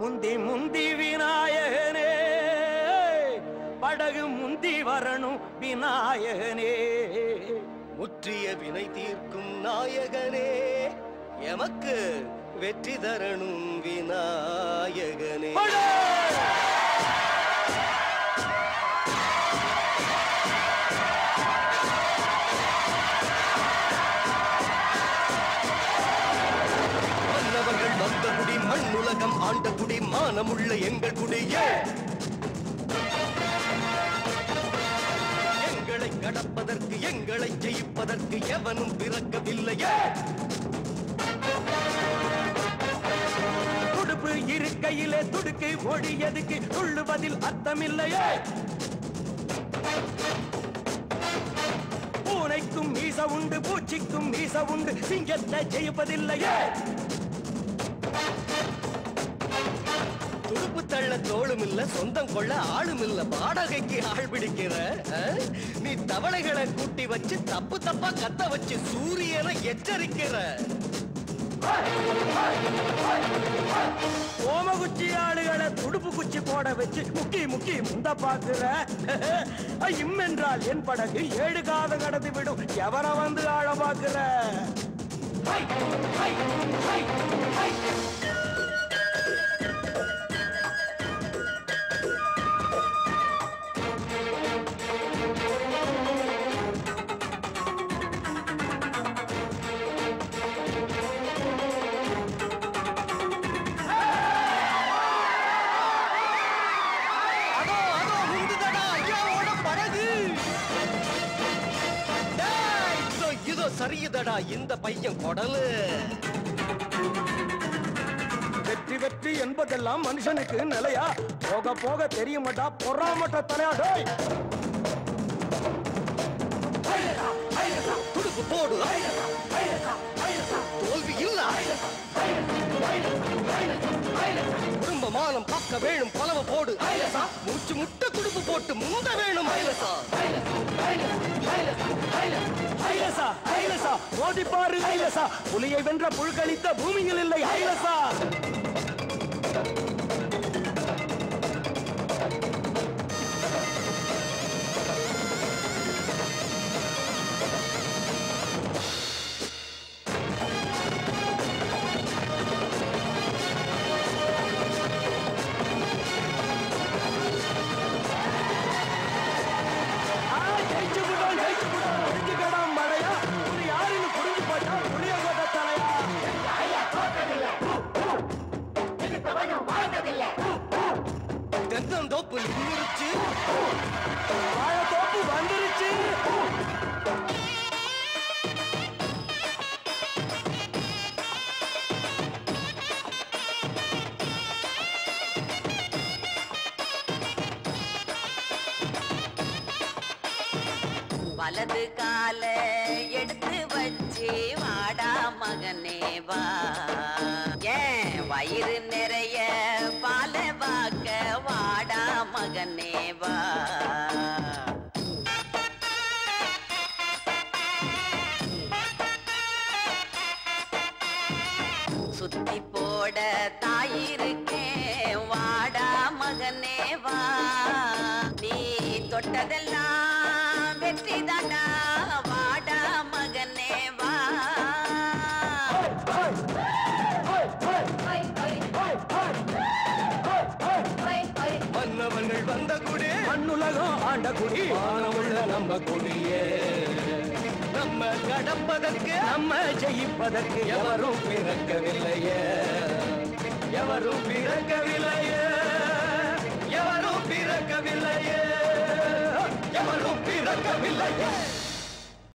முந்தி முந்தி விநாயகனே படகு முந்தி வரணும் விநாயகனே முற்றிய வினை தீர்க்கும் நாயகனே எமக்கு வெற்றி தரணும் விநாயகனே படகு! மன்னவர்கள் வந்த குடி மண்ணுலகம் ஆண்ட குடி மானமுள்ள எங்கள் குடியே எங்களை கடப்பதற்கு எங்களை ஜெயிப்பதற்கு எவனும் பிறக்கவில்லையே துடுப்பு இருக்கையிலே துடுக்கு ஒழியதுக்கு துள்ளுவதில் அர்த்தமில்லையே பூனைக்கும் மீச உண்டு பூச்சிக்கும் மீச உண்டு சிங்கத்தை ஜெயிப்பதில்லையே துடுப்பு தள்ள தோளும் இல்ல சொந்தம் கொள்ள ஆளும் இல்ல வாடகைக்கு ஆள் பிடிக்கிற ஆ? நீ தவளைகளை கூட்டி வச்சு தப்பு தப்பா கத்த வச்சு சூரியனை எச்சரிக்கிற ஓமகுச்சி ஆளுகளை துடுப்பு குச்சி போட வச்சு முக்கி முக்கி முந்த பாக்குற இம் என்றால் என் படகு ஏழு காத கடந்து விடும் எவர வந்து ஆழ பாக்குற அதோ அதோ முந்துதடா ஐயாவோட படகு டேய், இதோ இதோ சரியுதடா இந்த பையன் குடலு வெற்றி வெற்றி என்பதெல்லாம் மனுஷனுக்கு நிலையா போக போக தெரியுமாட்டா பொறாமட்ட தலையா டேய் துடுப்பு போடு தோல்வி இல்ல குடும்ப மானம் காக்க வேணும் பலவ போடு மூச்சு முட்ட துடுப்பு போட்டு முந்த வேணும் ஐலசா ஐலசா ஐலசா மோதி பாரு ஐலசா புலியை வென்ற புழுக்களித்த பூமியில் இல்லை ஐலசா ஆ, ஜெயிச்சு விட்டோம், ஜெயிச்சு விட்டோம். முடிஞ்சுக்கடா மடையா. புலி யாருன்னு புரிஞ்சு போச்சா? புளியங்கொட்டை தலையா. தென்னந்தோப்பு நின்றுச்சு வாழைத்தோப்பு வந்துருச்சு வலது கால எடுத்து வச்சு வாடா மகனே வா ஏன் வயிறு நிறைய பால வாக்க வாடா மகனே வா சுத்தி போட தாயிருக்கேன் வாடா மகனே வா நீ தொட்டதெல்லாம் வெற்றி தாண்டா வாடா மகனே வா மன்னவர்கள் வந்த குடி மண்ணுலகம் ஆண்ட குடி வானமுள்ள நம்ம குடியே நம்ம கடப்பதற்கு நம்ம ஜெயிப்பதற்கு எவரும் பிறக்கவில்லையே எவரும் பிறக்கவில்லையே எவரும் பிறக்கவில்லையே எவரும் பிறக்கவில்லையே